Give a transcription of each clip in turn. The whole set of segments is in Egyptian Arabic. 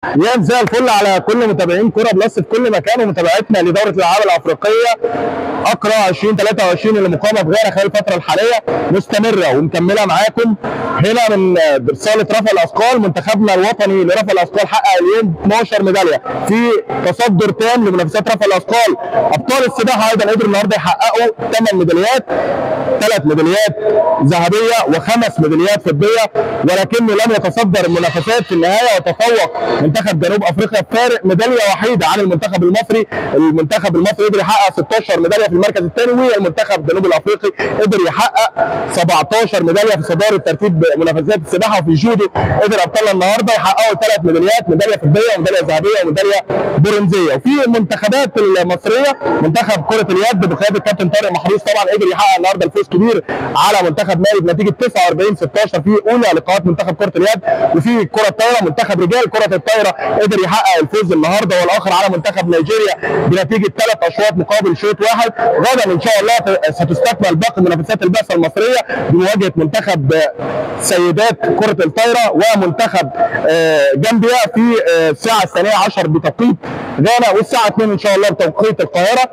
يا مساء الفل على كل متابعين كرة بلس في كل مكان ومتابعتنا لدورة الألعاب الأفريقية أقرأ 2023 اللي مقامة في غانا خلال الفترة الحالية مستمرة ومكملة معاكم هنا من صالة رفع الأثقال منتخبنا الوطني لرفع الأثقال حقق اليوم 12 ميدالية في تصدر تام لمنافسات رفع الأثقال أبطال السباحة أيضا قدروا النهارده يحققوا 8 ميداليات ثلاث ميداليات ذهبية وخمس ميداليات فضية ولكنه لم يتصدر المنافسات في النهاية وتفوق منتخب جنوب افريقيا بفارق ميداليه وحيده عن المنتخب المصري، المنتخب المصري قدر يحقق 16 ميداليه في المركز الثاني والمنتخب الجنوب الافريقي قدر يحقق 17 ميداليه في صداره ترتيب منافسات السباحه وفي الجودو قدر ابطالنا النهارده يحققوا ثلاث ميداليات ميداليه فضيه وميداليه ذهبيه وميداليه برونزيه وفي المنتخبات المصريه منتخب كره اليد بقياده الكابتن طارق محروس طبعا قدر يحقق النهارده الفوز كبير على منتخب مالي بنتيجه 49 16 في اولى لقاءات منتخب كره اليد وفي كره الطايره منتخب رجال كره الطايره قدر يحقق الفوز النهارده والاخر على منتخب نيجيريا بنتيجه ثلاث اشواط مقابل شوط واحد غدا ان شاء الله ستستكمل باقي منافسات البعثه المصريه بمواجهه منتخب سيدات كره الطايره ومنتخب جامبيا في الساعه الثانيه عشر بتوقيت غانا والساعه 2 ان شاء الله بتوقيت القاهره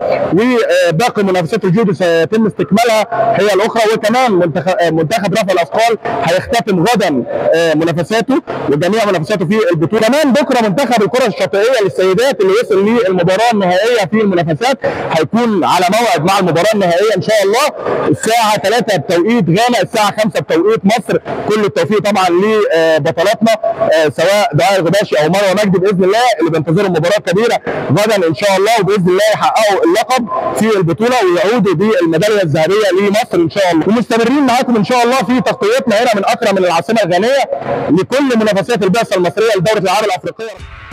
وباقي منافسات الجودو سيتم استكمالها هي الاخرى وكمان منتخب منتخب رفع الاثقال هيختتم غدا منافساته وجميع منافساته في البطوله كمان بكره منتخب الكره الشاطئيه للسيدات اللي وصل للمباراه النهائيه في المنافسات هيكون على موعد مع المباراه النهائيه ان شاء الله الساعه 3 بتوقيت غانا الساعه 5 بتوقيت مصر كل التوفيق طبعا لبطلاتنا سواء دعاء الغباشي او مروه مجدي باذن الله اللي بينتظروا مباراه كبيره غدا ان شاء الله وباذن الله يحققوا اللقب في البطوله ويعودوا بالميداليه الذهبيه لمصر ان شاء الله ومستمرين معاكم ان شاء الله في تغطيتنا هنا من اكرم من العاصمه الغانيه لكل منافسات البعثه المصريه لدوره الالعاب الافريقيه